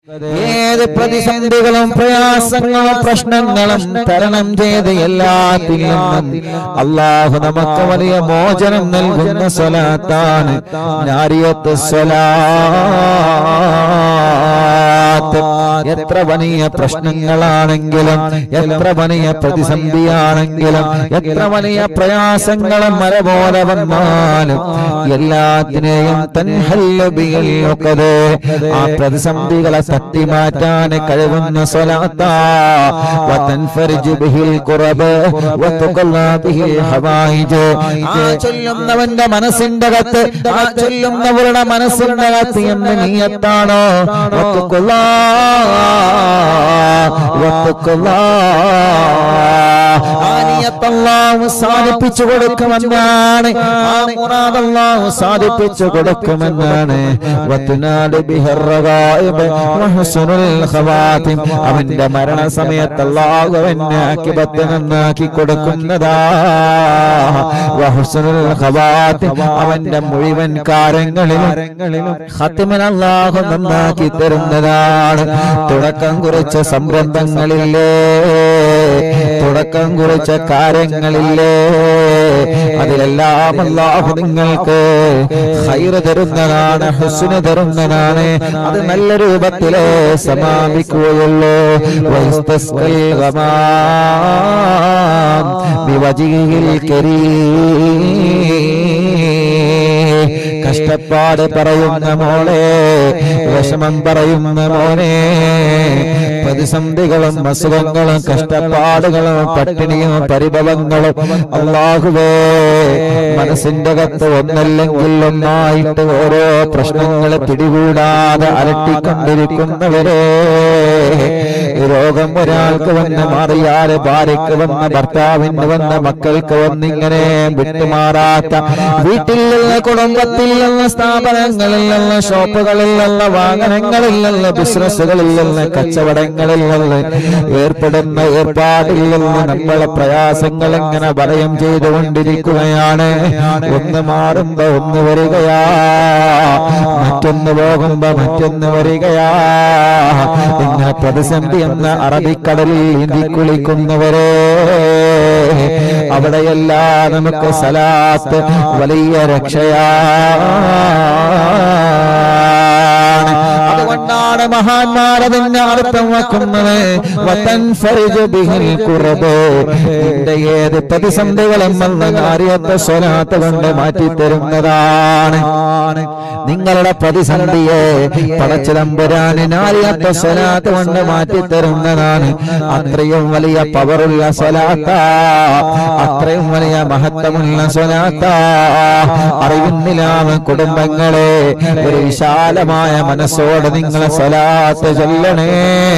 ഏത് പ്രതിസന്ധികളും പ്രയാസങ്ങളും പ്രശ്നങ്ങളും തരണം ചെയ്ത് എല്ലാത്തിൽ നിന്നും അള്ളാഹു നമുക്ക് വലിയ മോചനം നൽകുന്ന സ്വലാത്താണ് നാരിയത്ത് സ്വലാത്ത് എത്ര വലിയ പ്രശ്നങ്ങളാണെങ്കിലും എത്ര വലിയ പ്രതിസന്ധിയാണെങ്കിലും എത്ര വലിയ പ്രയാസങ്ങളും മര പോലെ വന്നാലും എല്ലാത്തിനെയും തൻഹല്ലബിയൽക്കത് ആ പ്രതിസന്ധികളെ തട്ടി മാറ്റാൻ കഴിവുന്ന സ്വലാത്താ വതൻഫരിജു ബിഹിൽ ഖുറബ് വതുഖല്ലാ ബിഹിൽ ഹവായിജ് ആ ചൊല്ലുന്നവന്റെ മനസ്സിന്റെ അകത്ത് ആ ചൊല്ലുന്നവരുടെ മനസ്സിന്റെ അകത്ത് എന്ത് നീയത്താണോ വതുഖല്ലാ വതുഖല്ലാ ആ നീയത്ത് അല്ലാഹു സാധിപ്പിച്ചു കൊടുക്കുമെന്നാണ് ആ മുറാദ് അല്ലാഹു സാധിപ്പിച്ചു കൊടുക്കുമെന്നാണ് വത്തുനാട് ബിഹർ റഗായിബ് വഹുസ്നുൽ ഖവാതിം അവന്റെ മരണസമയത്ത് അല്ലാഹു അവനെ ആക്കിബത്ത് നന്നാക്കി കൊടുക്കുന്നതാ വഹുസ്നുൽ ഖവാതിം അവന്റെ മുഴുവൻ കാര്യങ്ങളിലും ഖത്തിമൻ അല്ലാഹു നന്നാക്കി തരുന്നതാണ് തുടക്കം കുറിച്ച സംരംഭങ്ങളില്ലേ തുടക്കം കുറിച്ച കാര്യങ്ങളില്ലേ അതിലെല്ലാം അല്ലാഹു നിങ്ങൾക്ക് ഹൈറ് തരുന്നതാണ് ഹുസ്ന് തരുന്നതാണ് അത് നല്ല രൂപത്തിലേ സമാപിക്കുകയുള്ളൂ വയസ്തസ്കൽ ഗമാം ബിവജിഹിൽ കരീം കഷ്ടപ്പാട് പറയുന്ന മോളെ വിഷമം പറയുന്ന മോനെ പ്രതിസന്ധികളും അസുഖങ്ങളും കഷ്ടപ്പാടുകളും പട്ടിണിയും പരിഭവങ്ങളും അള്ളാഹുവേ മനസ്സിന്റെ അകത്ത് ഒന്നല്ലെങ്കിൽ ഒന്നായിട്ട് ഓരോ പ്രശ്നങ്ങൾ പിടികൂടാതെ അലട്ടിക്കൊണ്ടിരിക്കുന്നവരെ രോഗം ഒരാൾക്ക് വന്ന് മാറിയാല് ഭാര്യയ്ക്ക് വന്ന ഭർത്താവിന് വന്ന മക്കൾക്ക് വന്നിങ്ങനെ വിട്ടുമാറാത്ത വീട്ടിൽ നിന്ന് കുടുംബത്തിൽ നിന്ന് സ്ഥാപനങ്ങളിൽ നിന്ന് ഷോപ്പുകളിൽ നിന്ന് വാഹനങ്ങളിൽ നിന്ന് ബിസിനസ്സുകളിൽ നിന്ന് കച്ചവടങ്ങളിൽ നിന്ന് ഏർപ്പെടുന്ന ഏർപ്പാടിൽ നിന്ന് നമ്മളെ പ്രയാസങ്ങൾ ഇങ്ങനെ ഭയം ചെയ്തുകൊണ്ടിരിക്കുകയാണ് ഒന്ന് മാറുമ്പോ ഒന്ന് വരികയാ മറ്റൊന്ന് പോകുമ്പോ മറ്റൊന്ന് വരികയാ ഇങ്ങനെ പ്രതിസന്ധി എന്ന അറബിക്കടലിൽ നീന്തി കുളിക്കുന്നവരെ അവിടെയെല്ലാം നമുക്ക് സലാത്ത് വലിയ രക്ഷയാണ് അതുകൊണ്ടാണ് മഹാന്മാർ അതിന്റെ അർത്ഥം വെക്കുന്നത് വതൻഫരിജു ബിഹിൽ ഖുറബ്. നിന്റെ ഏത് പ്രതിസന്ധികളും വന്ന കാര്യത്തെ സ്വലാത്ത് കൊണ്ട് മാറ്റിത്തരുന്നതാണ് നിങ്ങളുടെ പ്രതിസന്ധിയെ പടച്ചിടമ്പുരാന് നാരിയത്തെ സ്വലാത്ത് കൊണ്ട് മാറ്റിത്തരുന്നതാണ് അത്രയും വലിയ പവറുള്ള സ്വലാത്ത അത്രയും വലിയ മഹത്വമുള്ള സ്വലാത്ത അറിയുന്നില്ലാമ കുടുംബങ്ങളെ ഒരു വിശാലമായ മനസ്സോടെ നിങ്ങളെ സ്വലാത്ത് ചൊല്ലണേ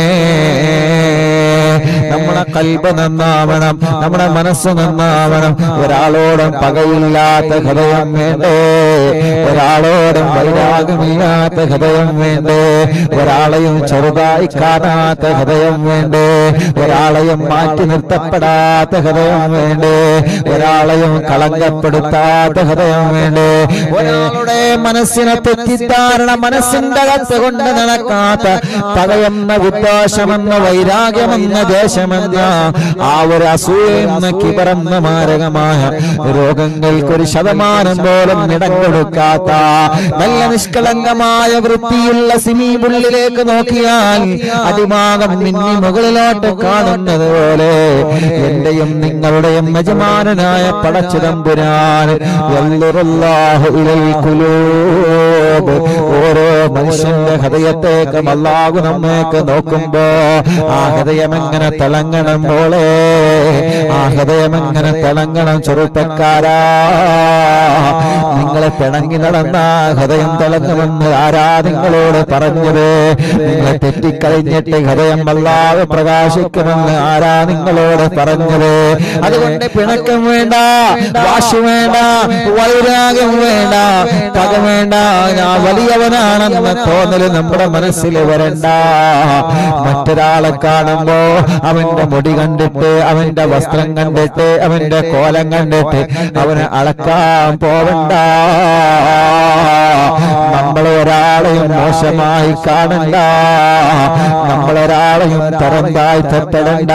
നമ്മുടെ കൽബ് നന്നാവണം നമ്മുടെ മനസ്സ് നന്നാവണം ഒരാളോടും പകയില്ലാത്ത ഹൃദയം വേണ്ടേ ഒരാളോടും വൈരാഗമില്ലാത്ത ഹൃദയം വേണ്ടേ ഒരാളെയും ചെറുതായി കാണാത്ത ഹൃദയം വേണ്ടേ ഒരാളെയും മാറ്റി നിർത്തപ്പെടാത്ത ഹൃദയം വേണ്ടേ ഒരാളെയും കളങ്കപ്പെടുത്താത്ത ഹൃദയം വേണ്ടേ ഒരാളുടെ മനസ്സിനെ തെറ്റിദ്ധാരണ മനസ്സിന്റെ അകത്ത് കൊണ്ട് നടക്കാത്ത പകയെന്ന വിദ്വേഷമെന്ന വൈരാഗ്യമെന്ന ദേശമെന്ന ആ ഒരു അസൂയെന്ന കിബറെന്ന മാരകമായ രോഗങ്ങൾക്കൊരു ശതമാനം പോലും ഇടം കൊടുക്കാത്ത നല്ല നിഷ്കളങ്കമായ വൃത്തിയുള്ള സിമീബുള്ളിലേക്ക് നോക്കിയാൽ അടിമാകം മിന്നി മുകളിലോട്ട് കാണുന്നത് പോലെ എന്റെയും നിങ്ങളുടെയും യജമാനനായ പടച്ചിതമ്പുരാൻ വല്ലുറുല്ലാഹു ഇലൽ ഖുലൂബ്. ഓരോ മനുഷ്യന്റെ ഹൃദയത്തേക്കും അല്ലാഹു നമ്മേക്ക് നോക്കുമ്പോ ആ ഹൃദയം എങ്ങനെ തിളങ്ങണം മോളെ ആ ഹൃദയം എങ്ങനെ തിളങ്ങണം ചെറുപ്പക്കാരാ നിങ്ങളെ പിണങ്ങി നടന്ന ഹൃദയം തിളങ്ങുമെന്ന് ആരാ നിങ്ങളോട് പറഞ്ഞത് നിങ്ങളെ തെറ്റിക്കഴിഞ്ഞിട്ട് ഹൃദയം വല്ലാതെ പ്രകാശിക്കുമെന്ന് ആരാ നിങ്ങളോട് പറഞ്ഞത് അതുകൊണ്ട് പിണക്കം വേണ്ട വാശി വേണ്ട വൈരാഗ്യം വേണ്ട പക വേണ്ട ഞാൻ വലിയവനാണെന്ന തോന്നല് നമ്മുടെ മനസ്സിൽ വരണ്ട മറ്റൊരാളെ കാണുമ്പോ അവൻ അവന്റെ മുടി കണ്ടിട്ട് അവന്റെ വസ്ത്രം കണ്ടിട്ട് അവന്റെ കോലം കണ്ടിട്ട് അവന് അളക്കാൻ പോവണ്ട നമ്മളൊരാളെയും മോശമായി കാണണ്ട നമ്മളൊരാളെയും തരം താഴ്ത്തപ്പെടണ്ട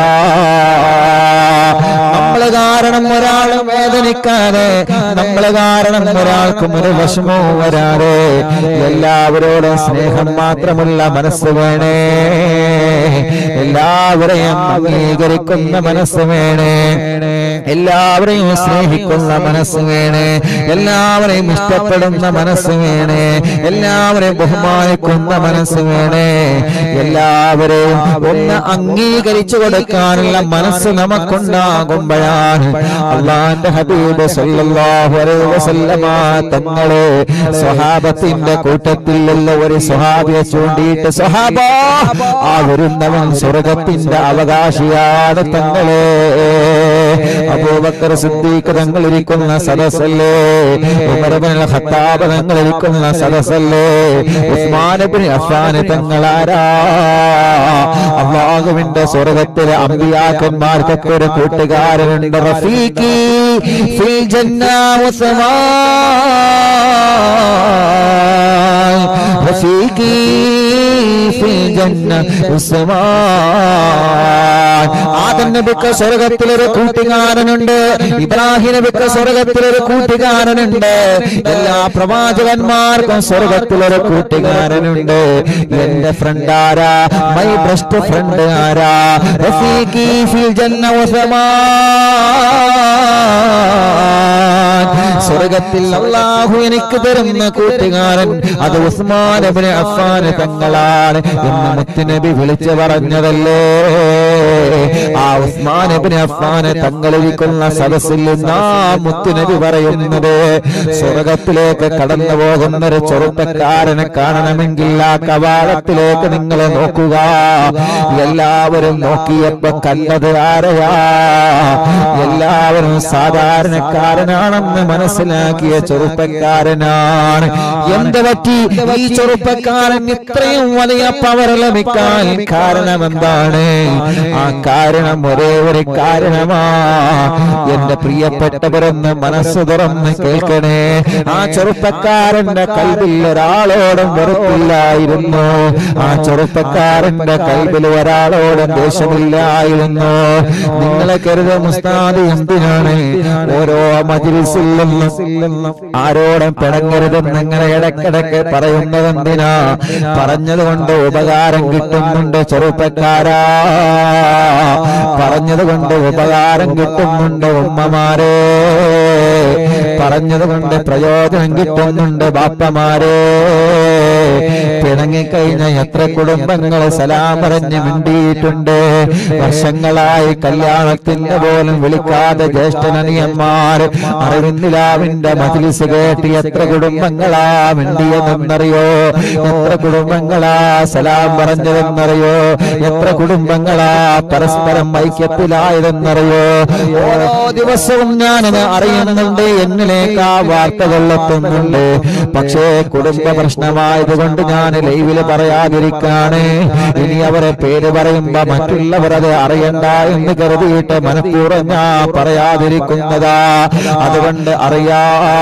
നമ്മള് കാരണം ഒരാൾ വേദനിക്കാതെ നമ്മള് കാരണം ഒരാൾക്കും ഒരു വിഷമവും വരാതെ എല്ലാവരോടും സ്നേഹം മാത്രമുള്ള മനസ്സ് വേണേ എല്ലാവരെയും അംഗീകരിക്കുന്ന മനസ്സ് വേണേ എല്ലാവരെയും സ്നേഹിക്കുന്ന മനസ്സ് വേണേ എല്ലാവരെയും ഇഷ്ടപ്പെടുന്ന മനസ്സ് വേണേ എല്ലാവരെയും ബഹുമാനിക്കുന്ന മനസ്സ് വേണേ എല്ലാവരെയും ഒന്ന് അംഗീകരിച്ചു കൊടുക്കാനുള്ള മനസ്സ് നമുക്കുണ്ടാകുമ്പോഴാണ് അള്ളാന്റെ ഹബീബ് സല്ലല്ലാഹു അലൈഹി വസല്ലമ തങ്ങളെ സ്വഹാബത്തിന്റെ കൂട്ടത്തിലുള്ള ഒരു സ്വഹാബിയെ ചൂണ്ടിയിട്ട് സ്വഹാബ ആ വരുന്നവൻ സ്വർഗത്തിന്റെ അവകാശിയാണ് തങ്ങളെ അബൂബക്കർ സിദ്ദീഖ് തങ്ങൾ ഇരിക്കുന്ന സദസ്സല്ലേ ഉമർ ഇബ്നുൽ ഖത്താബ് തങ്ങൾ ഇരിക്കുന്ന സദസ്സല്ലേ ഉസ്മാൻ ഇബ്നു അഫ്ഫാൻ തങ്ങളാരാ അള്ളാഹുവിന്റെ സ്വർഗത്തിലെ അമ്പിയാക്കന്മാർക്കൊക്കെ ഒരു കൂട്ടുകാരനുണ്ട് റഫീഖി ഫിൽ ജന്ന ഉസ്മാൻ റഫീഖി ഫിൽ ജന്ന ഉസ്മാൻ ആദം നബിക്ക് സ്വർഗത്തിലൊരു കൂട്ടുകാരനുണ്ട് ഇബ്രാഹിം നബിക്ക് സ്വർഗത്തിലൊരു കൂട്ടുകാരനുണ്ട് എല്ലാ പ്രവാചകന്മാർക്കും സ്വർഗത്തിലൊരു കൂട്ടുകാരനുണ്ട് എന്റെ ഫ്രണ്ട് ആരാ മൈ ബെസ്റ്റ് ഫ്രണ്ട് ആരാ റഫീഖി ഫിൽ ജന്ന ഉസ്മാൻ സ്വർഗത്തിൽ അള്ളാഹു എനിക്ക് തരുന്ന കൂട്ടുകാരൻ അത് ഉസ്മാൻ ഇബ്നു അഫ്ഫാൻ തങ്ങളാണ് എന്ന് മുത്തുനബി വിളിച്ചു പറഞ്ഞതല്ലേ ആ ഉസ്മാൻ ഇബ്നു അഫ്ഫാൻ തങ്ങളിരിക്കുന്ന സദസ്സിൽ നിന്നാ മുത്തുനബി പറയുന്നത് സ്വർഗത്തിലേക്ക് കടന്നു പോകുന്ന ഒരു ചെറുപ്പക്കാരനെ കാണണമെങ്കിൽ ആ കവാടത്തിലേക്ക് നിങ്ങൾ നോക്കുക എല്ലാവരും നോക്കിയപ്പോ കല്ലത് ആരെയാ എല്ലാവരും സാധാരണക്കാരനാണെന്ന് മനസ്സിലാക്കിയ ചെറുപ്പക്കാരനാണ് എന്ത് പറ്റി ഈ ചെറുപ്പക്കാരൻ ഇത്രയും വലിയ പവർ ലഭിക്കാൻ കാരണം എന്താണ് ആ കാരണം ഒരേ ഒരു കാരണമാ എന്റെ പ്രിയപ്പെട്ടവരൊന്ന് മനസ്സ് തുറന്ന് കേൾക്കണേ ആ ചെറുപ്പക്കാരന്റെ കൽവിൽ ഒരാളോടും വെറുപ്പില്ലായിരുന്നു ആ ചെറുപ്പക്കാരന്റെ കൽവിൽ ഒരാളോടും ദേഷ്യമില്ലായിരുന്നു നിങ്ങളെ കരുത മുസ്താദ് എന്തിനാണ് ഓരോ മജിലിസിൽ നിന്നും ആരോടും പിണങ്ങരുതെന്ന് ഇങ്ങനെ ഇടക്കിടക്ക് പറയുന്നത് എന്തിനാ പറഞ്ഞതുകൊണ്ട് ഉപകാരം കിട്ടുന്നുണ്ട് ചെറുപ്പക്കാരാ പറഞ്ഞതുകൊണ്ട് ഉപകാരം കിട്ടുന്നുണ്ട് ഉമ്മമാരെ പറഞ്ഞതുകൊണ്ട് പ്രയോജനം കിട്ടുന്നുണ്ട് ബാപ്പമാരെ പിണങ്ങിക്കഴിഞ്ഞ എത്ര കുടുംബങ്ങൾ സലാം പറഞ്ഞ് മിണ്ടിയിട്ടുണ്ട് വർഷങ്ങളായി കല്യാണത്തിന്റെ പോലും വിളിക്കാതെ ജ്യേഷ്ഠനനിയന്മാർ അറിവിന്ദിലാവിന്റെ മജിലിസ് കേട്ട് എത്ര കുടുംബങ്ങളാ മിണ്ടിയതെന്നറിയോ എത്ര കുടുംബങ്ങളാ സലാം പറഞ്ഞതെന്നറിയോ എത്ര കുടുംബങ്ങളാ പരസ്പരം ഐക്യത്തിലായതെന്നറിയോ ഓരോ ദിവസവും ഞാനത് അറിയുന്നുണ്ട് എന്നിലേക്ക് ആ വാർത്തകൾ എത്തുന്നുണ്ട് പക്ഷേ കുടുംബ പ്രശ്നമായതുകൊണ്ട് ഞാൻ ലൈവില് പറയാതിരിക്കാണ് ഇനി അവരെ പേര് പറയുമ്പോ മറ്റുള്ളവർ അത് അറിയണ്ട എന്ന് കരുതിയിട്ട് മനഃപൂർവ്വം ഞാൻ പറയാതിരിക്കുന്നതാ അതുകൊണ്ട് അറിയാ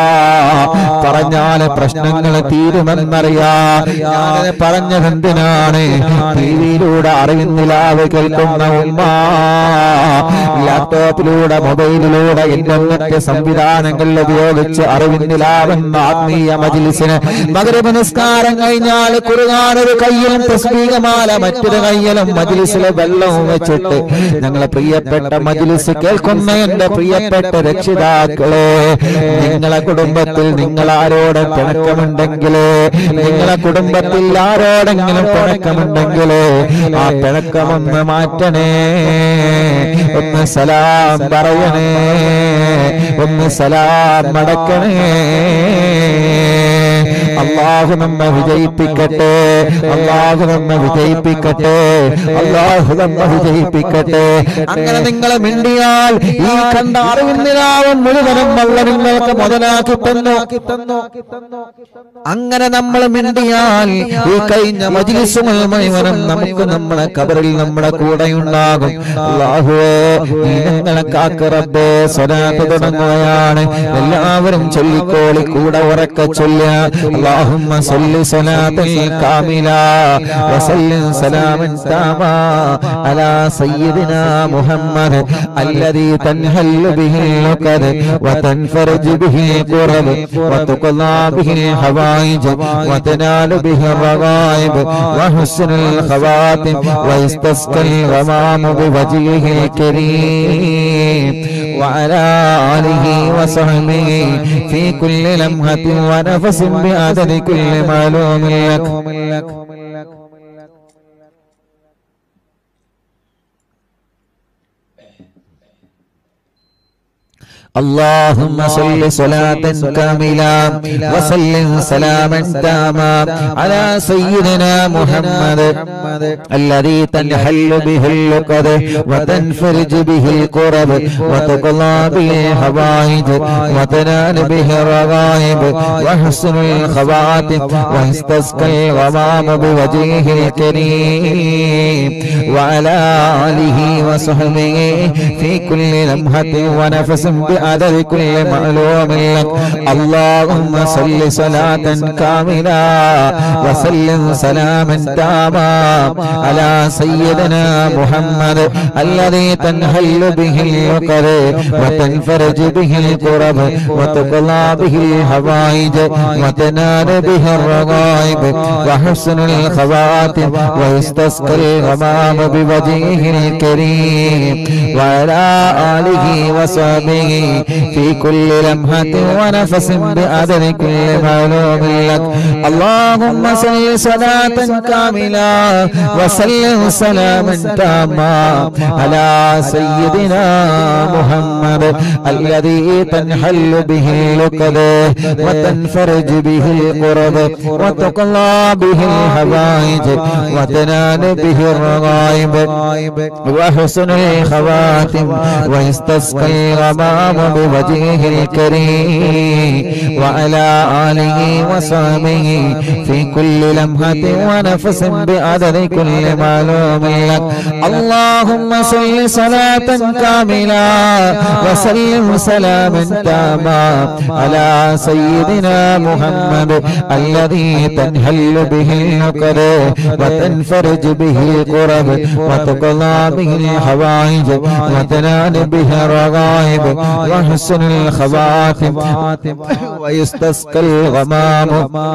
പറഞ്ഞാല് പ്രശ്നങ്ങൾ തീരുമെന്നറിയാ ഞാനത് പറഞ്ഞതെന്തിനാണ് ടി വിയിലൂടെ അറിയുന്നില്ലാതെ കേൾക്കുന്ന ഉമ്മ ലാപ്ടോപ്പിലൂടെ മൊബൈലിലൂടെ ഇന്റർനെറ്റ് സംവിധാനങ്ങൾ ഉപയോഗിച്ച് അറിവിന്നിലാവുന്ന ആത്മീയ മജിലിസിന് മകരവ് നിസ്കാരം കഴിഞ്ഞാൽ കുറുകാനൊരു കയ്യിലും തസ്ബീകമാല മറ്റൊരു കയ്യിലും മജിലിസിലെ വെള്ളവും വെച്ചിട്ട് ഞങ്ങളെ പ്രിയപ്പെട്ട മജിലിസ് കേൾക്കുന്ന എന്റെ പ്രിയപ്പെട്ട രക്ഷിതാക്കളെ നിങ്ങളെ കുടുംബത്തിൽ നിങ്ങൾ ആരോട് പിണക്കമുണ്ടെങ്കിൽ നിങ്ങളെ കുടുംബത്തിൽ ആരോടെങ്കിലും പിണക്കമുണ്ടെങ്കിൽ ആ പിണക്കമൊന്ന് മാറ്റണേ ഒന്ന് സലാം പറയണേ ഒന്ന് സലാം മടക്കണേ അള്ളാഹു നമ്മെ വിജയിപ്പിക്കട്ടെ അള്ളാഹു നമ്മെ വിജയിപ്പിക്കട്ടെ അള്ളാഹു നമ്മെ വിജയിപ്പിക്കട്ടെ അങ്ങനെ നിങ്ങൾ മിണ്ടിയാൽ ഈ കണ്ട അറിവിന്ദിനാവും മുഴുവനും വല്ല നിങ്ങൾക്ക് മുതലാക്കി തന്നു അങ്ങനെ നമ്മൾ മിണ്ടിയാൽ ഈ കഴിഞ്ഞ മജിലിസുകൾ മുഴുവനും നമുക്ക് നമ്മുടെ കബറിൽ നമ്മുടെ കൂടെ ഉണ്ടാകും അള്ളാഹുവേ നീ ഞങ്ങളെ കാക്ക് റബ്ബേ സ്വലാത്ത് തുടങ്ങുകയാണ് എല്ലാവരും ചൊല്ലിക്കോളി കൂടെ ഉറക്കെ ചൊല്ലുക അല്ലാഹുമ്മ സല്ലി സ്വലാത്തൽ കാമില വസല്ലിം സലാമൻ താമാ അലാ സയ്യിദിനാ മുഹമ്മദ് الذي تنهل به العقد وتنفرج به الكرب وتقضى به الحوائج وتنال به الرغائب وحسن الخواتم ويستسقى الغمام بوجهه الكريم وعلى آله وصحبه في كل لمحة ونفس بعدد كل معلوم لك اللهم صل صلاة كاملة وسلم سلاما تاما على سيدنا محمد الذي تنحل به اللقد وتنفرج به الكرب وتقضى به الحوائج وتنال به الرغائب وحسن الخواتم ويستسقى الغمام بوجهه الكريم وعلى آله وصحبه في كل لمحة ونفس بعدد كل معلوم لك اللهم صل صلاة كاملة وسلم سلاما تاما على سيدنا محمد الذي تنحل به العقد وتنفرج به الكرب وتقضى به الحوائج وتنال به الرغائب وحسن الخواتم ويستسقى الغمام بوجهه الكريم وعلى آله وصحبه في كل لمحة ونفس بعدد كل معلوم لك اللهم صل صلاة كاملة وسلم سلاما تاما على سيدنا محمد الذي تنحل به اللقد وتنفرج به القرب وتقضى به الحوائج وتنال به الرغائب وحسن الخواتم ويستسقى الغمام بوجهه الكريم وعلى آله وصحبه في كل لمحة ونفس بعدد كل معلوم لك اللهم صل صلاة كاملة وسلم سلاما تاما على سيدنا محمد الذي تنهل به العقد وتنفرج به الكرب وتقضى به الحوائج وتنال به الرغائب وحسن الخواتم ويستسقى الغمام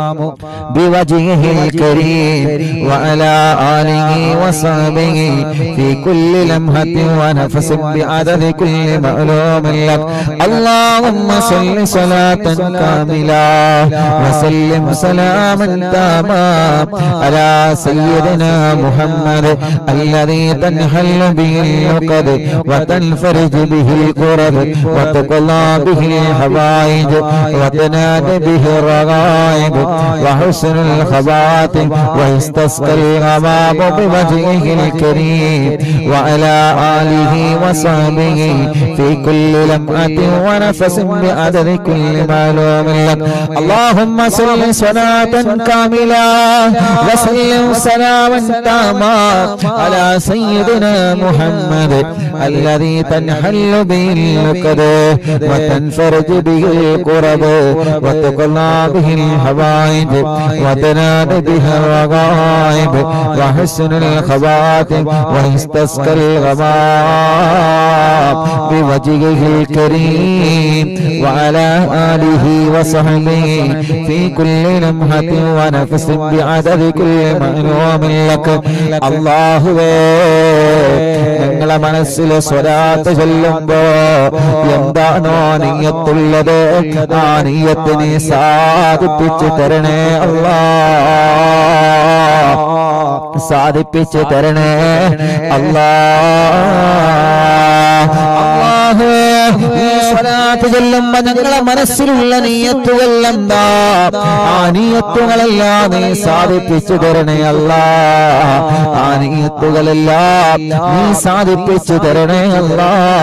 بوجهه الكريم وعلى آله وصحبه في كل لمحة ونفس بعدد كل معلوم لك اللهم صل صلاة كاملة وسلم سلاما تاما على سيدنا محمد الذي تنحل به العقد وتنفرج به الكرب وتقضى به الحوائج وتنال به الرغائب وحسن الخواتم ويستسقى الغمام بوجهه الكريم وعلى آله وصحبه في كل لمعة ونفس بعدد كل معلوم لك اللهم صل صلاة كاملة وسلم سلاما تاما على سيدنا محمد الذي تنحل به اللقد وتنفرج به الكرب وتقضى به الحوائج وتنال به الرغائب وحسن الخواتم ويستسقى الغمام بوجهه الكريم وعلى آله وصحبه في كل لمحة ونفس بعدد كل معلوم لك الله ഞങ്ങളെ മനസ്സിൽ സ്വരാത്ത് ചൊല്ലുമ്പോ എന്താണോ നീയത്തുള്ളത് ആ നീയത്ത് നീ സാധിപ്പിച്ചു തരണേ അല്ലാ സാധിപ്പിച്ചു തരണേ അല്ലാ അല്ലാഹുവേ ഈ സ്വലാത്ത് ചൊല്ലുമ്പോ ഞങ്ങളെ മനസ്സിലുള്ള നീയത്തുകൾ എന്താ ആ നീയത്തുകളെല്ലാം നീ സാധിപ്പിച്ചു തരണേ അല്ല ആ നീയത്തുകളെല്ലാം നീ സാധിപ്പിച്ചു തരണേ അല്ല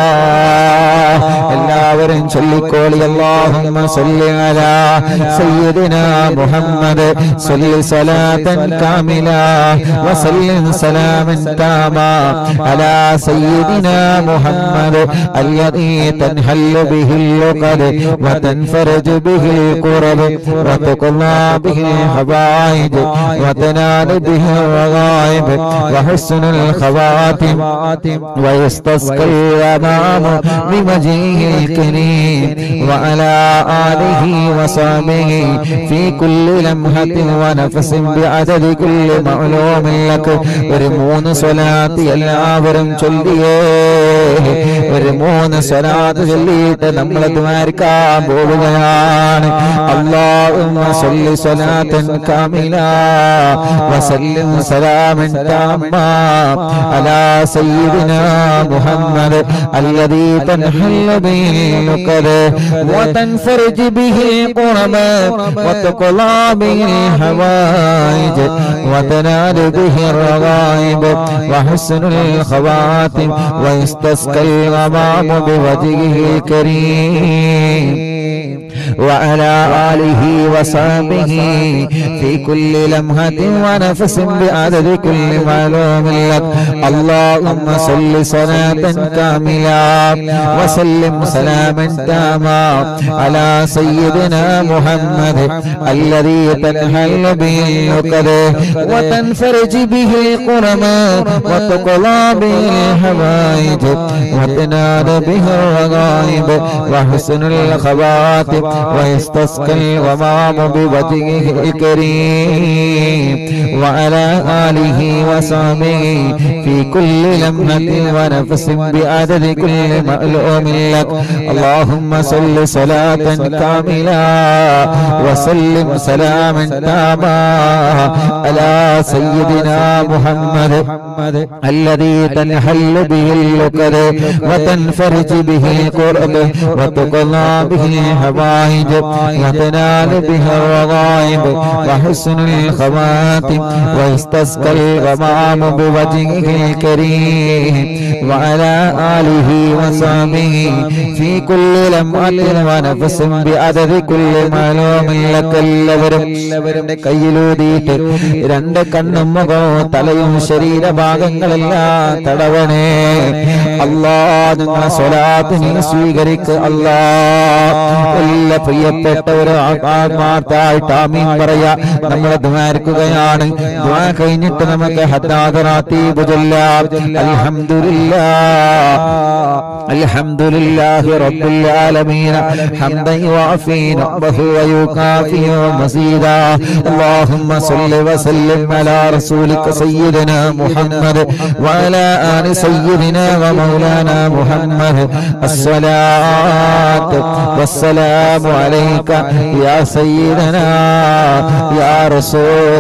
എല്ലാവരും ചൊല്ലിക്കോളി അല്ലാഹുമ്മ സല്ലി അലാ സയ്യിദിനാ മുഹമ്മദ് സല്ലി സ്വലാത്തൻ കാമില വസല്ലിം സലാമൻ താമാ അലാ സയ്യിദിനാ മുഹമ്മദ് الذي تنحل به اللقد وتنفرج به الكرب وتقضى به الحوائج وتنال به الرغائب وحسن الخواتم ويستسقى الغمام بوجهه الكريم وعلى آله وصحبه في كل لمحة ونفس بعدد كل معلوم لك ഒരു മൂന്ന് സ്വലാത്ത് എല്ലാവരും ചൊല്ലിയേ ഒരു മൂന്ന് സ്വലാത്ത് ചൊല്ലിയിട്ട് നമ്മൾ ദ്വാരിക്കാൻ പോവുകയാണ് അല്ലാഹുമ്മ സല്ലി സ്വലാത്തൻ കാമില വസല്ലിം സലാമൻ താമ്മാ അലാ സയ്യിദിനാ മുഹമ്മദ് الذي تنحل به النكد وتنفرج به القرب وتقضى به الحوائج وتنال به الرغائب وحسن الخواتم ويستسقى الغمام بوجهه الكريم وعلى آله وصحبه في كل لمحة ونفس بعدد كل معلوم لك اللهم صل صلاة كاملة وسلم سلاما تاما على سيدنا محمد الذي تنحل به النكد وتنفرج به القرم وتقضى به الحوائج وتنال به الرغائب وحسن الخواتم ويستسقى الغمام بوجهه الكريم وعلى آله وصحبه في كل لمحة ونفس بعدد كل مألوم لك اللهم صل صلاة كاملة وسلم سلاما تاما على سيدنا محمد الذي تنحل به اللقد وتنفرج به القرب وتقضى به الحوائج وتنال به الرغائب وحسن الخواتم ويستسقى الغمام بوجهه الكريم وعلى آله وصحبه في كل لمعة ونفس بعدد كل معلوم لك എല്ലാവരും കയ്യിലൂതിയിട്ട് രണ്ട് കണ്ണും മുഖവും തലയും ശരീരഭാഗങ്ങളെല്ലാം തടവണേ അല്ലാ നിങ്ങളെ സ്വലാത്ത് നീ സ്വീകരിക്കുക അല്ലാ എല്ലാ പ്രിയപ്പെട്ടവര് ആത്മാർത്ഥായിട്ട് ആമീൻ പറയാ നമ്മൾ ദ്വാരിക്കുകയാണ് ദ്വാ കഴിഞ്ഞിട്ട് നമുക്ക് ഹദ്ദാദറാത്തീബ് ചൊല്ലാം അൽഹംദുലില്ലാ അൽഹംദുലില്ലാഹി റബ്ബിൽ ആലമീൻ ഹംദൻ യുവാഫി നഅ്മഹു വയുകാഫി മസീദാ اللهم صل وسلم على رسولك سيدنا محمد وعلى آل سيدنا ومولانا محمد الصلاة والسلام عليك يا سيدنا يا رسول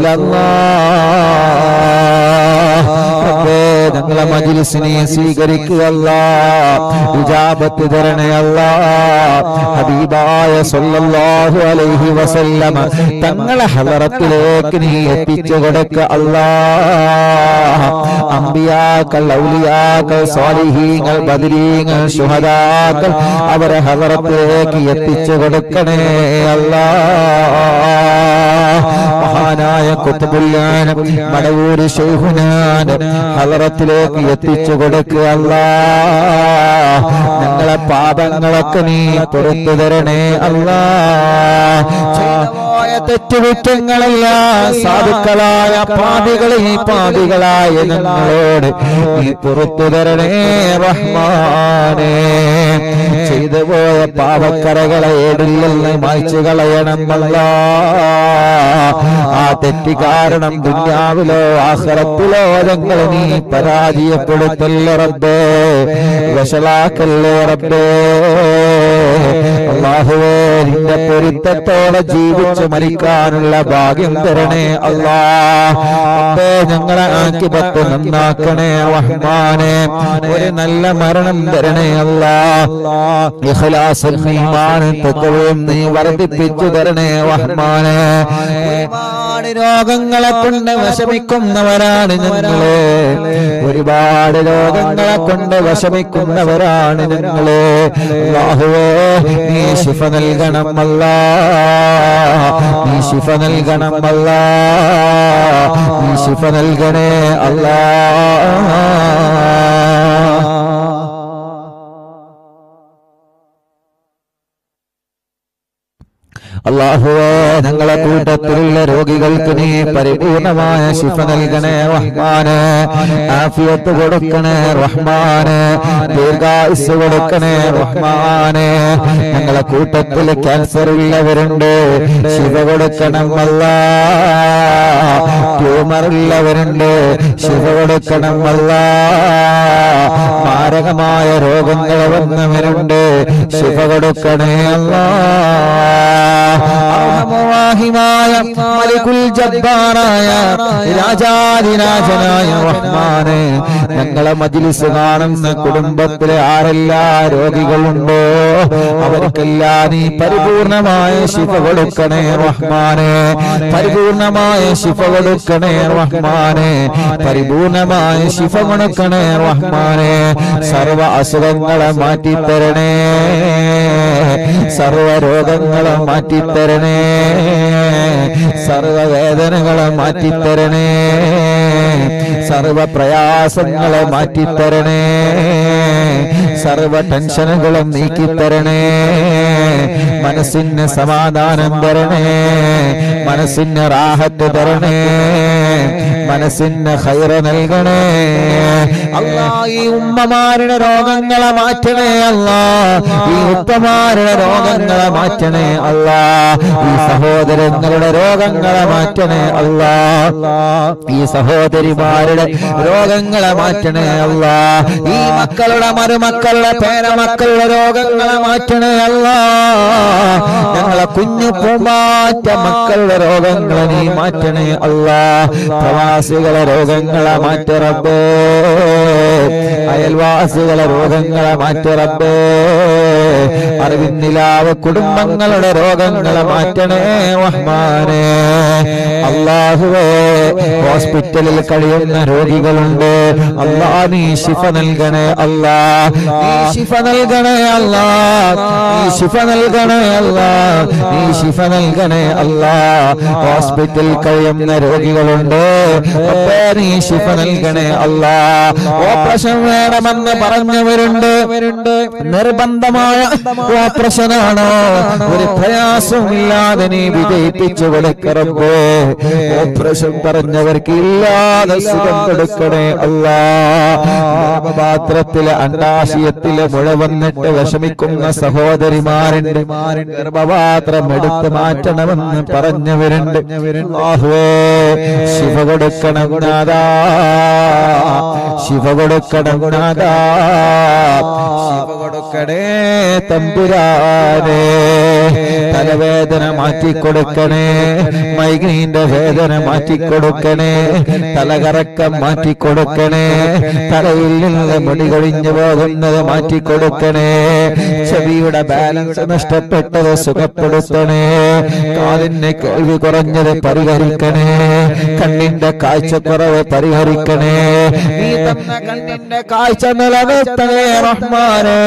الله റബ്ബേ ഞങ്ങളെ മജിലിസിനെ സ്വീകരിക്കുകയല്ല വിജാപത്ത് തരണയല്ല ഹബീബായ സല്ലല്ലാഹു അലൈഹി വസല്ലമ തങ്ങളെ ഹലറത്തിലേക്ക് നീ എത്തിച്ചു കൊടുക്ക അല്ലാ അമ്പിയാക്കൾ ഔലിയാക്കൾ സ്വാലിഹീങ്ങൾ ബദരീങ്ങൾ ശുഹദാക്കൾ അവരെ ഹലറത്തിലേക്ക് എത്തിച്ചു കൊടുക്കണേ അല്ലാ മഹാനായ കുത്തുബുല്ലാനം മടവൂര് ശൈഹുനാൻ ഹലറത്തിലേക്ക് എത്തിച്ചു കൊടുക്കുക അല്ലാ ഞങ്ങളെ പാപങ്ങളൊക്കെ നീ പുറത്തു തരണേ അല്ലാ ചെയ്തുപോയ തെറ്റുകുറ്റങ്ങളെല്ലാം സാധുക്കളായ പാപികളെ പാപികളായ ഞങ്ങളോട് നീ പുറത്തു തരണേ റഹ്മാനേ ചെയ്തു പോയ പാപക്കറകളെ ഏടില്ലെന്ന് മായ്ച്ചു കളയണം അല്ലാ ആ തെറ്റി കാരണം ദുന്യാവിലോ ആഹ്റത്തിലോ ഞങ്ങൾ നീ പരാജയപ്പെടുത്തല്ലേ റബ്ബേ വഷളാക്കല്ലേ റബ്ബേ അള്ളാഹുവേ നിന്റെ പൊരുത്തത്തോടെ ജീവിച്ച് മരിക്കാനുള്ള ഭാഗ്യം തരണേ അല്ലാ റബ്ബേ ഞങ്ങളെ ആക്കിപത്ത് നന്നാക്കണേ റഹ്മാനെ ഒരു നല്ല മരണം തരണേ അല്ലാ ഇഖ്ലാസും ഈമാനും തത്വവും നീ വർദ്ധിപ്പിച്ചു തരണേ റഹ്മാനെ ഒരുപാട് രോഗങ്ങളെ കൊണ്ട് വിഷമിക്കുന്നവരാണ് ഞങ്ങള് ഒരുപാട് രോഗങ്ങളെ കൊണ്ട് വിഷമിക്കുന്നവരാണ് ഞങ്ങള് അല്ലാഹുവേ നീ ശിഫ നൽകണം അല്ലാ നീ ശിഫ നൽകണം അല്ലാ നീ ശിഫ നൽകണേ അല്ലാ അള്ളാഹുവേ ഞങ്ങളെ കൂട്ടത്തിലുള്ള രോഗികൾക്ക് നീ പരിപൂർണമായ ശിഫ നൽകണേ റഹ്മാന് ആഫിയത്ത് കൊടുക്കണേ റഹ്മാന് ദീർഘായുസ് കൊടുക്കണേ റഹ്മാന് ഞങ്ങളെ കൂട്ടത്തിൽ ക്യാൻസർ ഉള്ളവരുണ്ട് ശിവ കൊടുക്കണം അല്ല ട്യൂമർ ഉള്ളവരുണ്ട് ശിവ കൊടുക്കണം അല്ല മാരകമായ രോഗങ്ങൾ വന്നവരുണ്ട് ശിവ കൊടുക്കണേ അല്ലാ അർഹമുറാഹിമായ മലികുൽ ജബ്ബാറായ രാജാതിരാജനായ റഹ്മാനെ ഞങ്ങളെ മജ്ലിസ് കാണുന്ന കുടുംബത്തിലെ ആരെല്ലാ രോഗികളുണ്ടോ അവർക്കെല്ലാം നീ പരിപൂർണമായ ശിഫ കൊടുക്കണേ റഹ്മാനെ പരിപൂർണമായ ശിഫ കൊടുക്കണേ റഹ്മാനെ പരിപൂർണമായ ശിഫ കൊടുക്കണേ റഹ്മാനെ സർവ അസുഖങ്ങളെ മാറ്റിത്തരണേ സർവ രോഗങ്ങളെ മാറ്റിത്തരണേ സർവ വേദനകളെ മാറ്റിത്തരണേ സർവ പ്രയാസങ്ങളെ മാറ്റിത്തരണേ സർവ ടെൻഷനുകളും നീക്കിത്തരണേ മനസ്സിന് സമാധാനം തരണേ മനസ്സിന് റാഹത്ത് തരണേ മനസ്സിന് ഹൈറ നൽകണേ അല്ലാ ഈ ഉമ്മമാരുടെ രോഗങ്ങളെ മാറ്റണേ അല്ലാ ഈ ഉപ്പമാരുടെ രോഗങ്ങളെ മാറ്റണേ അല്ലാ ഈ സഹോദരങ്ങളുടെ രോഗങ്ങളെ മാറ്റണേ അല്ലാ ഈ സഹോദരിമാരുടെ രോഗങ്ങളെ മാറ്റണേ അല്ലാ ഈ മക്കളുടെ മരുമക്കളുടെ പേരമക്കളുടെ രോഗങ്ങളെ മാറ്റണേ അല്ലാ ഞങ്ങളെ കുഞ്ഞു പൂമാറ്റ മക്കളുടെ രോഗങ്ങളെ നീ മാറ്റണേ അല്ലാ പ്രവാസികളെ രോഗങ്ങളെ മാറ്ററബേ അയൽവാസികളെ രോഗങ്ങളെ മാറ്ററബേ അറിവിന്നിലാവ് കുടുംബങ്ങളുടെ രോഗങ്ങളെ മാറ്റണേ റഹ്മാനെ അള്ളാഹുവേ ഹോസ്പിറ്റലിൽ കഴിയുന്ന രോഗികളുണ്ട് അല്ലാ നീ ശിഫ നൽകണേ അല്ലാ നീ ശിഫ നൽകണേ അല്ലാ നീ ശിഫ നൽകണേ അല്ലാ നീ ശിഫ നൽകണേ അല്ലാ ഹോസ്പിറ്റലിൽ കഴിയുന്ന രോഗികളുണ്ട് അപ്പേ നീ ശിഫ നൽകണേ അല്ലാ ഓപ്പറേഷൻ വേണമെന്ന് പറഞ്ഞവരുണ്ട് നിർബന്ധമായ ഓപ്പറേഷനാണോ ഒരു പ്രയാസമില്ലാതെ നീ വിജയിപ്പിച്ചു കൊടുക്കറമ്പോ ഓപ്പറേഷൻ പറഞ്ഞവർക്ക് ഇല്ലാതെ സുഖം കൊടുക്കണേ അല്ലാ ഗർഭപാത്രത്തിലെ അണ്ടാശയത്തിലെ മുഴ വന്നിട്ട് വിഷമിക്കുന്ന സഹോദരിമാരുണ്ട് ഗർഭപാത്രം എടുത്ത് മാറ്റണമെന്ന് പറഞ്ഞവരുണ്ട് അല്ലാഹുവേ ശിവ കൊടുക്കണം നാദാ ശിവ കൊടുക്കണം നാദാ ശിവ കൊടുക്കണേ തമ്പുരാനേ തലവേദന മാറ്റിക്കൊടുക്കണേ മൈഗ്രീന്റെ വേദന മാറ്റിക്കൊടുക്കണേ തലകറക്കം മാറ്റിക്കൊടുക്കണേ തലയിൽ നിന്ന് മുടി കൊഴിഞ്ഞു പോകുന്നത് മാറ്റിക്കൊടുക്കണേ ചെവിയുടെ ബാലൻസ് നഷ്ടപ്പെട്ടത് സുഖപ്പെടുത്തണേ കാലിന് കേൾവി കുറഞ്ഞത് പരിഹരിക്കണേ കണ്ണിന്റെ കാഴ്ചക്കുറവ് പരിഹരിക്കണേ നീ തന്ന കണ്ണിന്റെ കാഴ്ച നിലനിർത്തണേ റഹ്മാനേ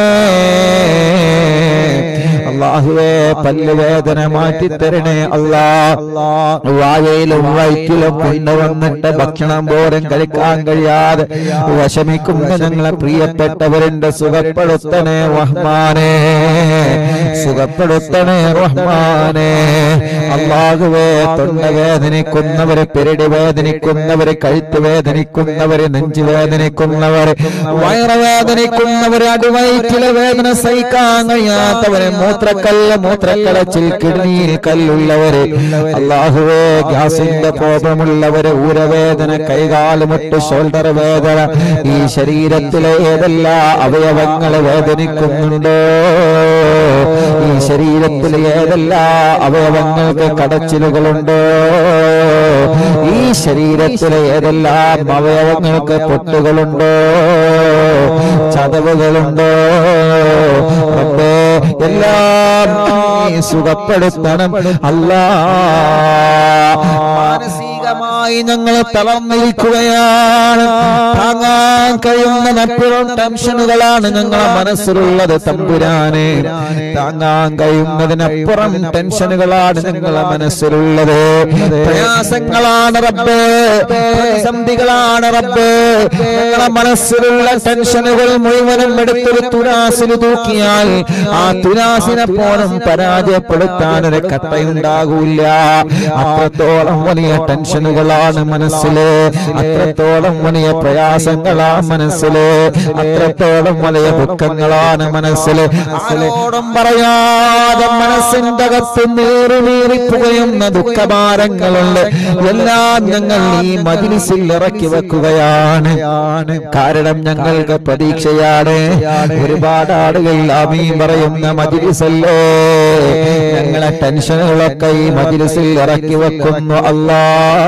അള്ളാഹുവേ പല്ലുവേദന മാറ്റിത്തരണേ അല്ലാ വായയിലും വയറ്റിലും കൊണ്ടുവന്നിട്ട് ഭക്ഷണം പോലും കഴിക്കാൻ കഴിയാതെ വിഷമിക്കുന്ന ഞങ്ങളെ പ്രിയപ്പെട്ടവരുണ്ട് സുഖപ്പെടുത്തണേ റഹ്മാനേ സുഖപ്പെടുത്തണേ റഹ്മാനേ അള്ളാഹുവേ തൊണ്ട വേദനിക്കുന്നവര് പെരടി വേദനിക്കുന്നവര് കഴുത്ത് വേദനിക്കുന്നവര് നെഞ്ചു വേദനിക്കുന്നവര് വയറ് വേദനിക്കുന്നവര് അടിവയറ്റിലെ വേദന സഹിക്കാൻ കഴിയാത്തവര് മൂത്ര മൂത്രക്കല്ല് മൂത്രക്കളച്ചിൽ കിഡ്നിയിൽ കല്ലുള്ളവര് അള്ളാഹുവേ ഗ്യാസിന്റെ കോപമുള്ളവര് ഊരവേദന കൈകാലുമുട്ട് ഷോൾഡർ വേദന ഈ ശരീരത്തിലെ ഏതെല്ലാം അവയവങ്ങൾ വേദനിക്കുന്നുണ്ടോ ഈ ശരീരത്തിലെ ഏതെല്ലാം അവയവങ്ങൾക്ക് കടച്ചിലുകളുണ്ടോ ഈ ശരീരത്തിലെ ഏതെല്ലാം അവയവങ്ങൾക്ക് പൊട്ടുകളുണ്ടോ ചതവുകളുണ്ടോ റബ്ബേ എല്ലാം നീ സുഖപ്പെടുത്തണം അല്ലാ മാനസികമായി ഞങ്ങൾ തളർന്നിരിക്കുകയാണ് താങ്ങാൻ കഴിയുന്ന നട്ടുള്ള ടെൻഷനുകളാണ് ഞങ്ങളെ മനസ്സിലുള്ളത് തമ്പുരാനെ താങ്ങാൻ കഴിയുന്നതിനപ്പുറം ടെൻഷനുകളാണ് ഞങ്ങളെ മനസ്സിലുള്ളത് പ്രയാസങ്ങളാണ് റബ്ബേ പ്രതിസന്ധികളാണ് റബ്ബേ ഞങ്ങളെ മനസ്സിലുള്ള ടെൻഷനുകൾ മുഴുവനും എടുത്തൊരു തുലാസിൽ തൂക്കിയാൽ ആ തുലാസിനെ പോലും പരാജയപ്പെടുത്താൻ ഒരു കട്ടയുണ്ടാകൂല അത്രത്തോളം വലിയ ടെൻഷനുകളാണ് മനസ്സില് അത്രത്തോളം വലിയ പ്രയാസങ്ങളാ മനസ്സില് അത്രത്തോളം വലിയ ദുഃഖങ്ങളാണ് മനസ്സില് ആരോടും പറയാതെ മനസ്സിന്റെ അകത്ത് നീറി നീറിപ്പുകയുന്ന ദുഃഖഭാരങ്ങളുണ്ട് എല്ലാം ഞങ്ങൾ ഈ മജിലിസിൽ ഇറക്കി വെക്കുകയാണ് കാരണം ഞങ്ങൾക്ക് പ്രതീക്ഷയാണ് ഒരുപാട് ആളുകൾ അമീൻ പറയുന്ന മജിലിസല്ലേ ഞങ്ങളെ ടെൻഷനുകളൊക്കെ ഈ മജിലിസിൽ ഇറക്കി വെക്കുന്നു അല്ലാ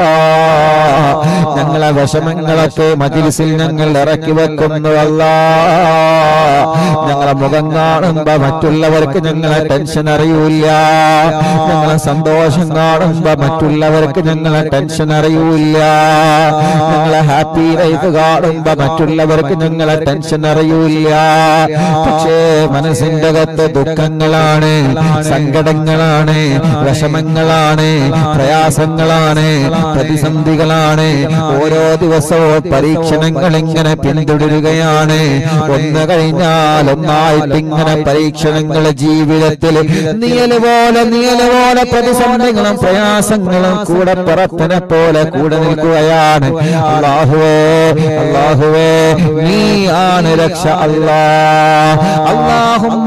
ഞങ്ങളെ വിഷമങ്ങളൊക്കെ മജിലിസിൽ ഞങ്ങൾ ഇറക്കി വെക്കുന്നു അല്ലാ ഞങ്ങളെ മുഖം കാണുമ്പോ മറ്റുള്ളവർക്ക് ഞങ്ങളെ ടെൻഷൻ അറിയൂല ഞങ്ങളെ സന്തോഷം കാണുമ്പോ മറ്റുള്ളവർക്ക് ഞങ്ങളെ ടെൻഷൻ അറിയൂല ഞങ്ങളെ ഹാപ്പി ലൈഫ് കാണുമ്പോ മറ്റുള്ളവർക്ക് ഞങ്ങളെ ടെൻഷൻ അറിയൂല പക്ഷേ മനസ്സിന്റെ അകത്ത് ദുഃഖങ്ങളാണ് സങ്കടങ്ങളാണ് വിഷമങ്ങളാണ് പ്രയാസങ്ങളാണ് പ്രതിസന്ധികളാണ് ഓരോ ദിവസവും പരീക്ഷണങ്ങൾ ഇങ്ങനെ പിന്തുടരുകയാണ് ഒന്ന് കഴിഞ്ഞാൽ ഒന്നായിട്ട് ഇങ്ങനെ പരീക്ഷണങ്ങൾ ജീവിതത്തിൽ നിയല് പോലെ നിയല് പോലെ പ്രതിസന്ധികളും പ്രയാസങ്ങളും കൂടെ പുറത്തിനെ പോലെ കൂടെ നിൽക്കുകയാണ് അള്ളാഹുവേ അള്ളാഹുവേ നീ ആണ് രക്ഷ അല്ലാ അള്ളാഹുമ്മ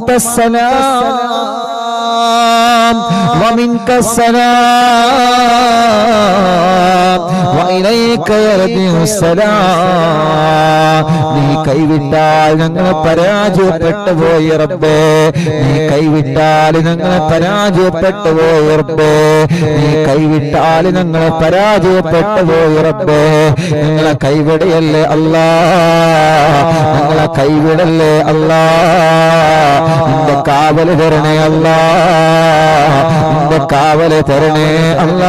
അൻതസ്സലാം ومنك السلام وإليك يرجع السلام നീ കൈവിട്ടാൽ ഞങ്ങൾ പരാജയപ്പെട്ടു പോയി റബ്ബേ നീ കൈവിട്ടാൽ ഞങ്ങൾ പരാജയപ്പെട്ടു പോയി റബ്ബേ നീ കൈവിട്ടാൽ ഞങ്ങൾ പരാജയപ്പെട്ടു പോയി റബ്ബേ ഞങ്ങളെ കൈവിടയല്ലേ അല്ലാ ഞങ്ങളെ കൈവിടല്ലേ അല്ലാ നിന്റെ കാവല് തരണേ അല്ലാ നിന്റെ കാവല് തരണേ അല്ലാ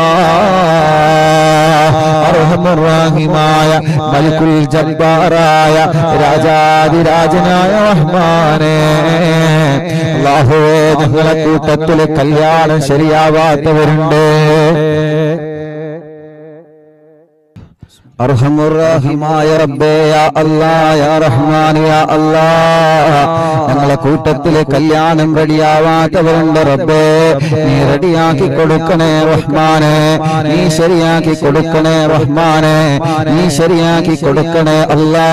അർഹമുറാഹിമായ മൽക്കുൽ ജബ്ബാറായ രാജാതിരാജനായ റഹ്മാനെ അല്ലാഹുവേ ഞങ്ങളെ കൂട്ടത്തിൽ കല്യാണം ശരിയാവാത്തവരുണ്ട് അർഹമുറാഹിമായ റബ്ബേ യാ അല്ലാ യാ റഹ്മാൻ യാ അല്ലാ ഞങ്ങളെ കൂട്ടത്തില് കല്യാണം റെഡിയാവാത്തവരുണ്ട് റബ്ബേ നീ റെഡിയാക്കി കൊടുക്കണേ റഹ്മാനെ നീ ശരിയാക്കി കൊടുക്കണേ റഹ്മാനെ നീ ശരിയാക്കി കൊടുക്കണേ അല്ലാ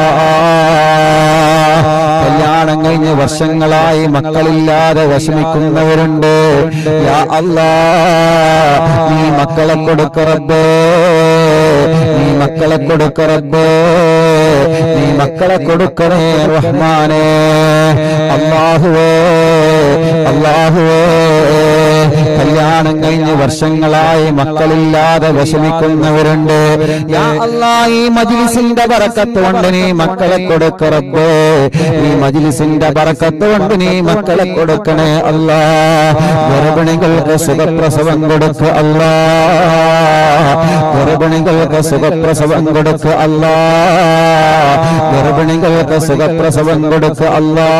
കല്യാണം കഴിഞ്ഞ് വർഷങ്ങളായി മക്കളില്ലാതെ വിഷമിക്കുന്നവരുണ്ട് യാ അല്ലാ നീ മക്കളെ കൊടുക്കറബേ നീ മക്കളെ കൊടുക്കറബേ നീ മക്കളെ കൊടുക്കണേ റഹ്മാനെ അള്ളാഹുവേ അള്ളാഹുവേ കല്യാണം കഴിഞ്ഞ് വർഷങ്ങളായി മക്കളില്ലാതെ വിഷമിക്കുന്നവരുണ്ട് യാ അല്ലാ ഈ മജിലിസിന്റെ ബറക്കത്ത് കൊണ്ട് നീ മക്കളെ കൊടുക്കറബേ ഈ മജിലിസിന്റെ ബറക്കത്ത് കൊണ്ട് നീ മക്കളെ കൊടുക്കണേ അല്ലാ ഗർഭിണികൾക്ക് സുഖപ്രസവം കൊടുക്ക് അല്ലാ ഗർഭിണികൾക്ക് സുഖപ്രസവം കൊടുക്ക് അല്ലാ ഗർഭിണികൾക്ക് സുഖപ്രസവം കൊടുക്ക് അല്ലാ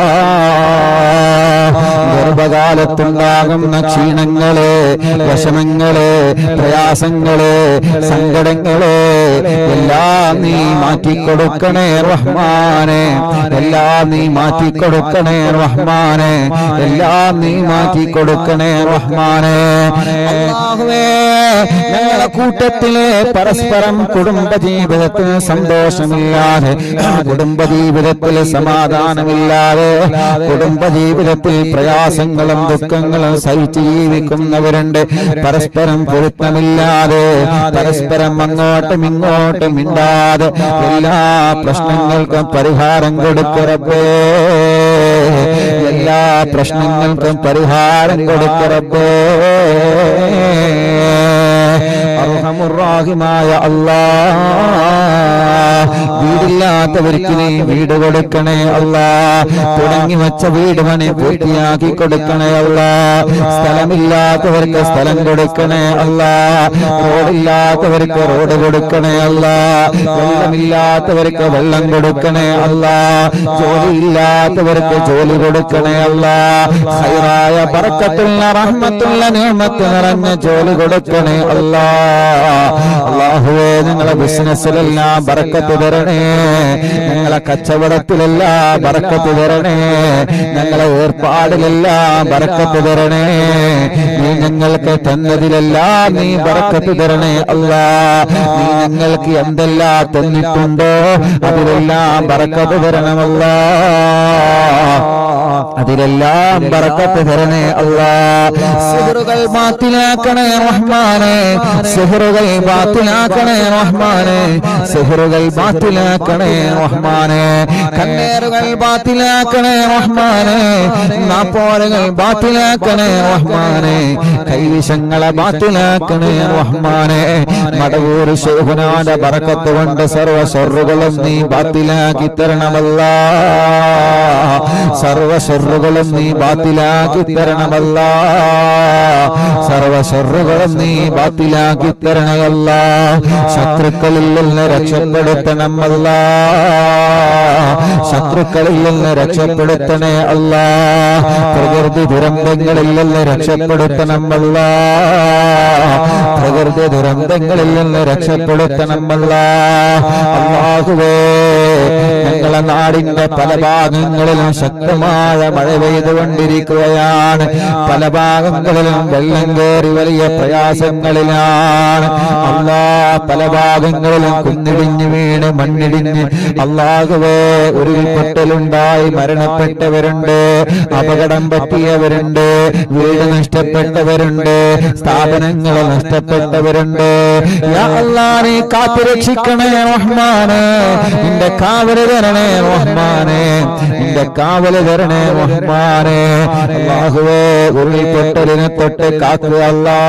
ഗർഭകാലത്തുണ്ടാകുന്ന ക്ഷീണങ്ങള് വിഷമങ്ങള് പ്രയാസങ്ങള് സങ്കടങ്ങള് എല്ലാം നീ മാറ്റിക്കൊടുക്കണേ റഹ്മാനെ എല്ലാം നീ മാറ്റിക്കൊടുക്കണേ റഹ്മാനെ എല്ലാം നീ മാറ്റിക്കൊടുക്കണേ റഹ്മാനെ അല്ലാഹുവേ ഞങ്ങളെ കൂട്ടത്തിലെ പരസ്പരം കുടുംബ ജീവിതത്തിൽ സന്തോഷമില്ലാതെ കുടുംബ ജീവിതത്തിൽ സമാധാനമില്ലാതെ കുടുംബ ജീവിതത്തിൽ പ്രയാസങ്ങളും ദുഃഖങ്ങളും സഹിച്ച് ജീവിക്കുന്നവരുണ്ട് പരസ്പരം പൊരുത്തമില്ലാതെ പരസ്പരം അങ്ങോട്ടും ഇങ്ങോട്ടും മിണ്ടാതെ എല്ലാ പ്രശ്നങ്ങൾക്കും പരിഹാരം കൊടുക്കറപ്പേ എല്ലാ പ്രശ്നങ്ങൾക്കും പരിഹാരം കൊടുക്കറപ്പേ അർഹമുറാഹിമായ അല്ലാ വീടില്ലാത്തവർക്ക് നീ വീട് കൊടുക്കണേ അല്ലാ തുടങ്ങി വെച്ച വീട് പണി പൂർത്തിയാക്കി കൊടുക്കണേ അല്ലാ സ്ഥലമില്ലാത്തവർക്ക് സ്ഥലം കൊടുക്കണേ അല്ലാ റോഡില്ലാത്തവർക്ക് റോഡ് കൊടുക്കണേ അല്ലാ വെള്ളമില്ലാത്തവർക്ക് വെള്ളം കൊടുക്കണേ അല്ലാ ജോലിയില്ലാത്തവർക്ക് ജോലി കൊടുക്കണേ അല്ലാ ഹൈറായ ബർക്കത്തുള്ള റഹ്മത്തുള്ള നിയമത്ത് നിറഞ്ഞ ജോലി കൊടുക്കണേ അല്ലാ അള്ളാഹുവേ ഞങ്ങളെ ബിസിനസ്സിലെല്ലാം ബറക്കത്ത് തരണേ ഞങ്ങളെ കച്ചവടത്തിലെല്ലാം ബറക്കത്ത് തരണേ ഞങ്ങളെ ഏർപ്പാടിലെല്ലാം ബറക്കത്ത് തരണേ നീ ഞങ്ങൾക്ക് തന്നതിലെല്ലാം നീ ബറക്കത്ത് തരണേ അല്ലാ നീ ഞങ്ങൾക്ക് എന്തെല്ലാം തന്നിട്ടുണ്ടോ അതിലെല്ലാം ബറക്കത്ത് തരണമല്ലാ അതിലെല്ലാം ബറക്കത്ത് തരണേ അല്ലാ സിഹറുകൾ ബാത്തിലാക്കണേ റഹ്മാനെ സിഹറുകൾ ബാത്തിലാക്കണേ റഹ്മാനെ സിഹറുകൾ ബാത്തിലാക്കണേ റഹ്മാനെ കണ്ണേറുകൾ ബാത്തിലാക്കണേ റഹ്മാനെ നാപ്പോരകൾ ബാത്തിലാക്കണേ റഹ്മാനെ കൈവിഷങ്ങളെ ബാത്തിലാക്കണേ റഹ്മാനെ മടവൂർ ശോഭനാന്റെ ബറക്കത്ത് കൊണ്ട് സർവ ഷെറുകളും നീ ബാത്തിലാക്കി തരണമല്ല സർവ ഷെറുകളും നീ ബാത്തിലാക്കി തരണമല്ല സർവ ഷെറുകളും നീ ബാത്തിലാക്കി തരണമല്ല ശത്രുക്കളിൽ നിന്ന് രക്ഷപ്പെടുത്തണമല്ല ശത്രുക്കളിൽ നിന്ന് രക്ഷപ്പെടുത്തണേ അല്ല പ്രകൃതി ദുരന്തങ്ങളിൽ നിന്ന് രക്ഷപ്പെടുത്തണമല്ല പ്രകൃതി ദുരന്തങ്ങളിൽ നിന്ന് രക്ഷപ്പെടുത്തണമല്ല അള്ളാഹുവേ ഞങ്ങളെ നാടിന്റെ പല ഭാഗങ്ങളിലും ശക്തമായ മഴ പെയ്തുകൊണ്ടിരിക്കുകയാണ് പല ഭാഗങ്ങളിലും വെള്ളം കയറി വലിയ പ്രയാസങ്ങളിലാണ് അള്ളാ പല ഭാഗങ്ങളിലും കുന്നിടിഞ്ഞ് വീണ് മണ്ണിടിഞ്ഞ് അള്ളാഹുവേ ഉരുൾപൊട്ടലുണ്ടായി മരണപ്പെട്ടവരുണ്ട് അപകടം പറ്റിയവരുണ്ട് വീട് നഷ്ടപ്പെട്ടവരുണ്ട് സ്ഥാപനങ്ങൾ നഷ്ടപ്പെട്ടവരുണ്ട് യാ അല്ലാ നീ കാത്തുരക്ഷിക്കണേ റഹ്മാനെ നിന്റെ കാവല് തരണേ റഹ്മാനെ നിന്റെ കാവല് തരണേ റഹ്മാനെ അല്ലാഹുവേ ഉരുൾപൊട്ടലിനെ തൊട്ട് കാക്കുക അല്ലാ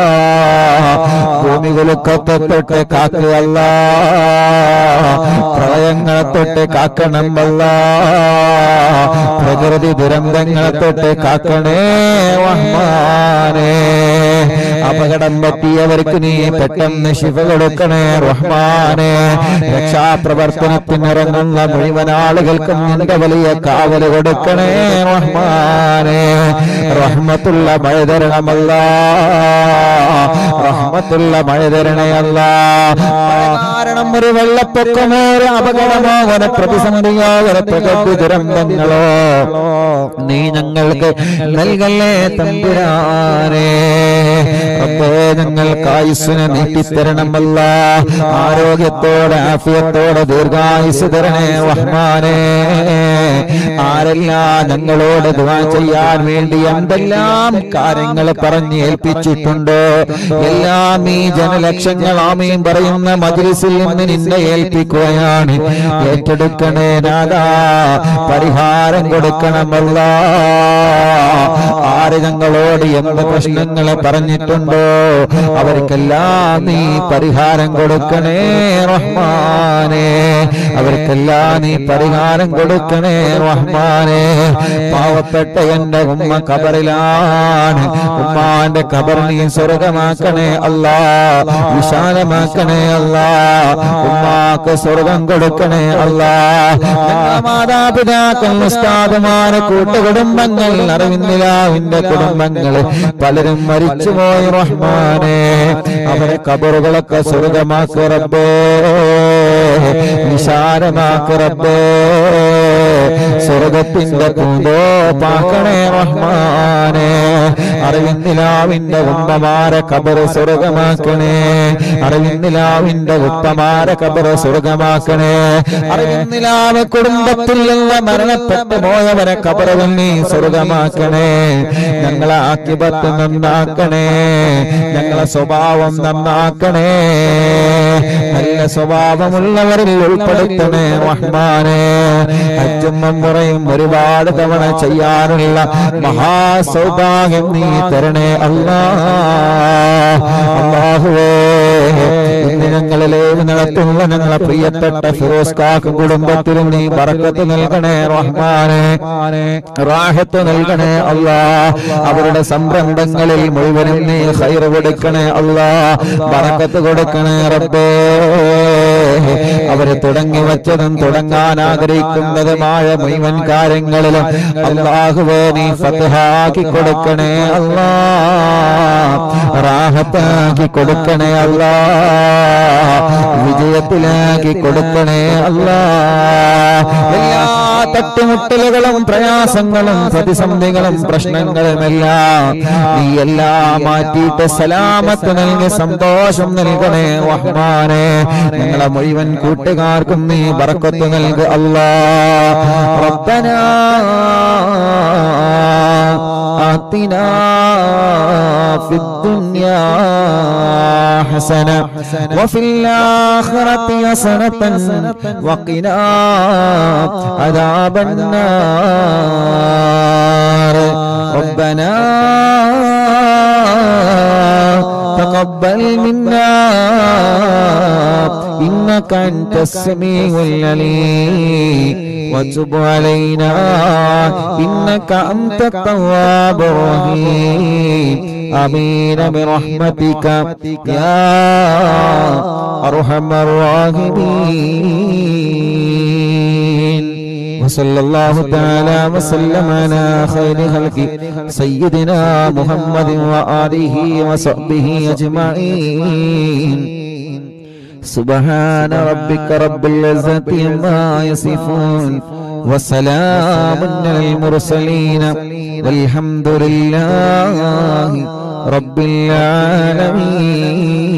ഭൂമി കുലുക്കത്തെ തൊട്ട് കാക്കുക അല്ലാ പ്രളയങ്ങളെ തൊട്ട് കാക്കണം അല്ലാ പ്രകൃതി ദുരന്തങ്ങളെ തൊട്ട് കാക്കണേ റഹ്മാനെ അപകടം പറ്റിയവർക്ക് നീ പെട്ടെന്ന് ശിവ കൊടുക്കണേ റഹ്മാനെ രക്ഷാപ്രവർത്തനത്തിനിറങ്ങുന്ന മുഴുവൻ ആളുകൾക്കും നിന്റെ വലിയ കാവല് കൊടുക്കണേ റഹ്മാനെ റഹ്മത്തുള്ള മഴ തരണമല്ല റഹ്മത്തുള്ള മഴ തരണയല്ല കാരണം ഒരു വെള്ളപ്പൊക്കമോ ഒരു അപകടമോ ഒരു പ്രതിസന്ധിയോ ഒരു പ്രകൃതി ദുരന്തങ്ങളോ നീ ഞങ്ങൾക്ക് നൽകല്ലേ തമ്പുരാനെ അപ്പോ ഞങ്ങൾക്ക് ആയുസ്സിനെ നീട്ടിത്തരണമല്ല ആരോഗ്യത്തോടെ ആഫിയത്തോടെ ദീർഘായുസ് തരണേ റഹ്മാനെ ആരെല്ലാം ഞങ്ങളോട് ദുആ ചെയ്യാൻ വേണ്ടി എന്തെല്ലാം കാര്യങ്ങൾ പറഞ്ഞ് ഏൽപ്പിച്ചിട്ടുണ്ടോ എല്ലാം ഈ ജനലക്ഷങ്ങൾ ആമീൻ പറയുന്ന മജ്ലിസിൽ നിന്ന് നിന്നെ ഏൽപ്പിക്കുകയാണ് ഏറ്റെടുക്കണേ നാദാ പരിഹാരം കൊടുക്കണമല്ല ആര് ഞങ്ങളോട് എന്ത് പ്രശ്നങ്ങൾ പറഞ്ഞിട്ടുണ്ടോ അവർക്കെല്ലാം നീ പരിഹാരം കൊടുക്കണേ റഹ്മാനെ അവർക്കെല്ലാം നീ പരിഹാരം കൊടുക്കണേ റഹ്മാനെ പാവപ്പെട്ട എന്റെ ഉമ്മ കബറിലാണ് ഉമ്മാന്റെ കബർ നീ സ്വർഗമാക്കണേ അല്ലാ വിശാലമാക്കണേ അല്ലാ ഉമ്മാക്ക് സ്വർഗം കൊടുക്കണേ അല്ലാ ഞങ്ങളെ മാതാപിതാക്കൾ ഉസ്താദുമാരെ കൂട്ടുകുടുംബങ്ങൾ അറിവിന്ദിലാവിന്റെ കുടുംബങ്ങൾ പലരും മരിച്ചുപോയി റഹ്മാനെ അവരെ കബറുകളൊക്കെ സ്വർഗമാക്കി റബ്ബേ നിസാരമാക്ക് റബ്ബേ സ്വർഗത്തിന്റെ പൂന്തോ പാക്കണേ റഹ്മാനെ അറിവിന്ദിലാവിന്റെ ഉമ്മമാരെ കബർ സ്വർഗമാക്കണേ അറിവിന്ദിലാവിന്റെ ഉപ്പമാരെ കബർ സ്വർഗമാക്കണേ അറിവിന്ദിലാവ് കുടുംബത്തിൽ നിന്ന് മരണപ്പെട്ടു പോയവരെ കബറിൽ നീ സ്വർഗമാക്കണേ ഞങ്ങളെ ആക്കിപത്ത് നന്നാക്കണേ ഞങ്ങളെ സ്വഭാവം നന്നാക്കണേ നല്ല സ്വഭാവമുള്ളവരിൽ ഉൾപ്പെടുത്തണേ റഹ്മാനെ അച്ഛമ്മ മുറയും ഒരുപാട് തവണ ചെയ്യാനുള്ള മഹാസൗഭാഗ്യം നീ തരണേ അല്ലാ അള്ളാഹുവേ ഇന്ന് ഞങ്ങളിലേക്ക് നടത്തുന്ന ഞങ്ങളെ പ്രിയപ്പെട്ട ഫിറോസ് കാക്ക് കുടുംബത്തിലും നീ ബറക്കത്ത് നൽകണേ റഹ്മാനെ റാഹത്ത് നൽകണേ അല്ലാ അവരുടെ സംരംഭങ്ങളിൽ മുഴുവനും നീ ഹൈറ് കൊടുക്കണേ അല്ലാ ബറക്കത്ത് കൊടുക്കണേ റബ്ബേ അവര് തുടങ്ങി വെച്ചതും തുടങ്ങാൻ ആഗ്രഹിക്കുന്നതുമായ മുഴുവൻ കാര്യങ്ങളിലും അള്ളാഹുവേ നീ ഫതഹാക്കി കൊടുക്കണേ അല്ലാ റാഹത്താക്കി കൊടുക്കണേ അല്ലാ വിജയത്തിലാക്കി കൊടുക്കണേ അല്ലാ എല്ലാ തട്ടുമുട്ടലുകളും പ്രയാസങ്ങളും പ്രതിസന്ധികളും പ്രശ്നങ്ങളുമെല്ലാം നീ എല്ലാം മാറ്റിയിട്ട് സലാമത്ത് നൽകി സന്തോഷം നൽകണേ റഹ്മാനെ ഞങ്ങളെ മുഴുവൻ കൂട്ടുകാർക്കും നീ ബറക്കത്ത് നൽകു അല്ലാ റബ്ബനാ آتنا في الدنيا حسنة وفي الآخرة حسنة وقنا عذاب النار ربنا تقبل منا إنك أنت السميع العليم وتب علينا إنك أنت التواب الرحيم آمين برحمتك يا أرحم الراحمين وصلى الله تعالى وسلم على خير خلق سيدنا محمد وآله وصحبه أجمعين سبحان ربك رب العزة عما يصفون وسلام على المرسلين والحمد لله رب العالمين